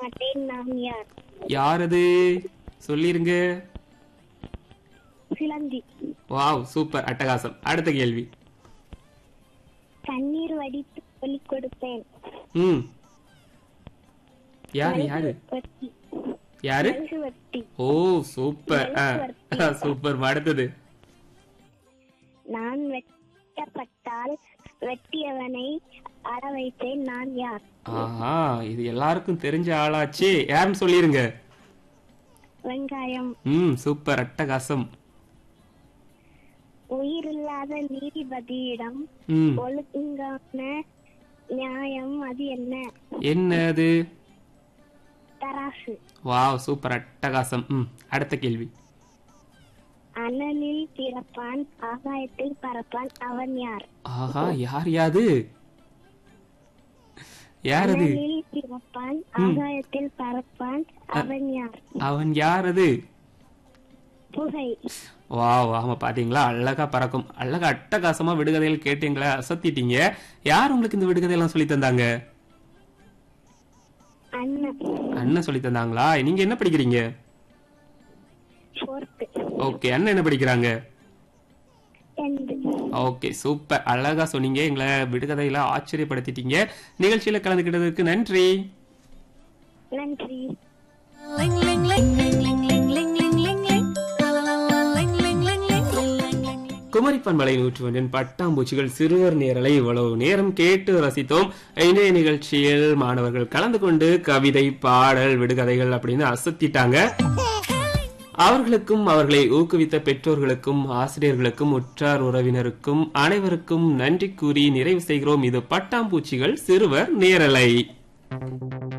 மாட்டேன் நான் யார் யார் அது சொல்லிருங்க சிலந்தி வாவ் சூப்பர் அட்டகாசம் அடுத்த கேள்வி கண்ணீர் வடித்து ஒலி கொடுப்பேன் ம் யாரு யாரு வட்டி யாரு வட்டி ஓ சூப்பர் ஆ, சூப்பர் அடுத்தது நான் வெட்டப்பட்டால் வெட்டியவனை அற வைத்தேன் நான் யார் ஆஹா இது எல்லாருக்கும் தெரிஞ்ச ஆளாச்சே யாருன்னு சொல்லிருங்க வெங்காயம் ம் சூப்பர் அட்டகாசம் உயிரில்லாத நீதிபதியிடம் ம் ஒழுங்கான நியாயம் அது என்ன என்ன அது தராசு வாவ் சூப்பர் அட்டகாசம் ம் அடுத்த கேள்வி அனலில் பிறப்பான் ஆகாயத்தில் பறப்பான் அவன் யார் ஆஹா யார் யாது யார் அது அனலில் பிறப்பான் ஆகாயத்தில் பறப்பான் அவன் யார் அவன் யார் அது புகை வாவ் ஆமா பாத்தீங்களா அழகா பறக்கும் அழகா அட்டகாசமா விடுகதைகள் கேட்டீங்களா அசத்திட்டீங்க யார் உங்களுக்கு இந்த விடுகதையெல்லாம் சொல்லி தந்தாங்க அண்ணன் அண்ணன் சொல்லி தந்தாங்களா நீங்க என்ன படிக்கிறீங்க ஃபோர்த்து ஓகே அண்ணன் என்ன படிக்கிறாங்க டென்த்து ஓகே சூப்பர் அழகா சொன்னீங்க எங்களை விடுகதையில ஆச்சரியப்படுத்திட்டீங்க நிகழ்ச்சியில கலந்துக்கிட்டதுக்கு நன்றி நன்றி Ling ling ling ling ling ling ling ling ling ling. La la la la ling ling ling ling ling ling ling. Kumari பண்பலை நூற்று ஒன்றின் பட்டாம்பூச்சிகள் சிறுவர் நேரலை இவ்வளவு நேரம் கேட்டு ரசித்தோம் இன்றைய நிகழ்ச்சியில் மாணவர்கள் கலந்து கொண்டு கவிதை பாடல் விடுகதைகள் அப்படின்னு அசத்திட்டாங்க அவர்களுக்கும் அவர்களை ஊக்குவித்த பெற்றோர்களுக்கும் ஆசிரியர்களுக்கும் உற்றார் உறவினருக்கும் அனைவருக்கும் நன்றி கூறி நிறைவு செய்கிறோம் இது பட்டாம்பூச்சிகள் சிறுவர் நேரலை